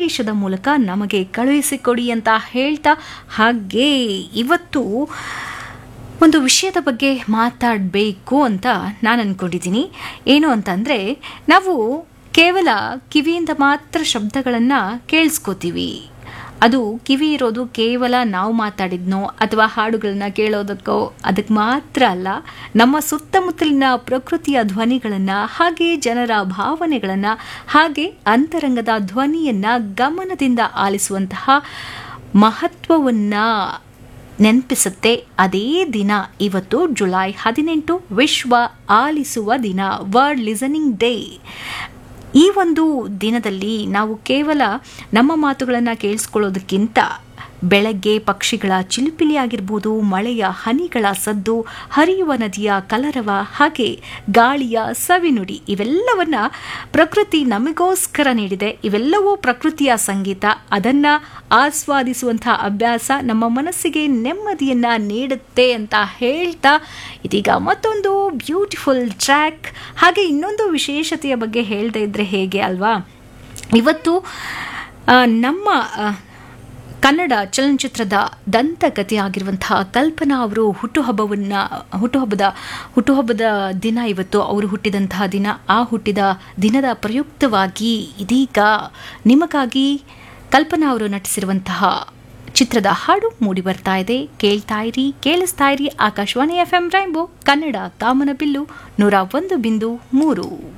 ಸಂದೇಶದ ಮೂಲಕ ನಮಗೆ ಕಳುಹಿಸಿಕೊಡಿ ಅಂತ ಹೇಳ್ತಾ ಹಾಗೆ ಇವತ್ತು ಒಂದು ವಿಷಯದ ಬಗ್ಗೆ ಮಾತಾಡಬೇಕು ಅಂತ ನಾನು ಅಂದ್ಕೊಂಡಿದ್ದೀನಿ ಏನು ಅಂತಂದರೆ ನಾವು ಕೇವಲ ಕಿವಿಯಿಂದ ಮಾತ್ರ ಶಬ್ದಗಳನ್ನು ಕೇಳಿಸ್ಕೋತೀವಿ ಅದು ಕಿವಿ ಇರೋದು ಕೇವಲ ನಾವು ಮಾತಾಡಿದ್ನೋ ಅಥವಾ ಹಾಡುಗಳನ್ನ ಕೇಳೋದಕ್ಕೋ ಅದಕ್ಕೆ ಮಾತ್ರ ಅಲ್ಲ ನಮ್ಮ ಸುತ್ತಮುತ್ತಲಿನ ಪ್ರಕೃತಿಯ ಧ್ವನಿಗಳನ್ನು ಹಾಗೆ ಜನರ ಭಾವನೆಗಳನ್ನು ಹಾಗೆ ಅಂತರಂಗದ ಧ್ವನಿಯನ್ನು ಗಮನದಿಂದ ಆಲಿಸುವಂತಹ ಮಹತ್ವವನ್ನು ನೆನಪಿಸುತ್ತೆ ಅದೇ ದಿನ ಇವತ್ತು ಜುಲೈ ಹದಿನೆಂಟು ವಿಶ್ವ ಆಲಿಸುವ ದಿನ ವರ್ಲ್ಡ್ ಲಿಸನಿಂಗ್ ಡೇ ಈ ಒಂದು ದಿನದಲ್ಲಿ ನಾವು ಕೇವಲ ನಮ್ಮ ಮಾತುಗಳನ್ನು ಕೇಳಿಸ್ಕೊಳ್ಳೋದಕ್ಕಿಂತ ಬೆಳಗ್ಗೆ ಪಕ್ಷಿಗಳ ಚಿಲಿಪಿಲಿ ಆಗಿರ್ಬೋದು ಮಳೆಯ ಹನಿಗಳ ಸದ್ದು ಹರಿಯುವ ನದಿಯ ಕಲರವ ಹಾಗೆ ಗಾಳಿಯ ಸವಿನುಡಿ ಇವೆಲ್ಲವನ್ನ ಪ್ರಕೃತಿ ನಮಗೋಸ್ಕರ ನೀಡಿದೆ ಇವೆಲ್ಲವೂ ಪ್ರಕೃತಿಯ ಸಂಗೀತ ಅದನ್ನು ಆಸ್ವಾದಿಸುವಂಥ ಅಭ್ಯಾಸ ನಮ್ಮ ಮನಸ್ಸಿಗೆ ನೆಮ್ಮದಿಯನ್ನು ನೀಡುತ್ತೆ ಅಂತ ಹೇಳ್ತಾ ಇದೀಗ ಮತ್ತೊಂದು ಬ್ಯೂಟಿಫುಲ್ ಟ್ರ್ಯಾಕ್ ಹಾಗೆ ಇನ್ನೊಂದು ವಿಶೇಷತೆಯ ಬಗ್ಗೆ ಹೇಳ್ತಾ ಇದ್ರೆ ಹೇಗೆ ಅಲ್ವಾ ಇವತ್ತು ಆ, ನಮ್ಮ ಆ, ಕನ್ನಡ ಚಲನಚಿತ್ರದ ದಂತಕಥೆ ಆಗಿರುವಂತಹ ಕಲ್ಪನಾ ಅವರು ಹುಟ್ಟುಹಬ್ಬವನ್ನು ಹುಟ್ಟುಹಬ್ಬದ ಹುಟ್ಟುಹಬ್ಬದ ದಿನ ಇವತ್ತು ಅವರು ಹುಟ್ಟಿದಂತಹ ದಿನ ಆ ಹುಟ್ಟಿದ ದಿನದ ಪ್ರಯುಕ್ತವಾಗಿ ಇದೀಗ ನಿಮಗಾಗಿ ಕಲ್ಪನಾ ಅವರು ನಟಿಸಿರುವಂತಹ ಚಿತ್ರದ ಹಾಡು ಮೂಡಿ ಬರ್ತಾ ಇದೆ ಕೇಳ್ತಾ ಇರಿ ಕೇಳಿಸ್ತಾ ಇರಿ Akashvani F M rainbow Kannada ಕಾಮನಬಿಲ್ಲು ನೂರ ಒಂದು ಬಿಂದು ಮೂರು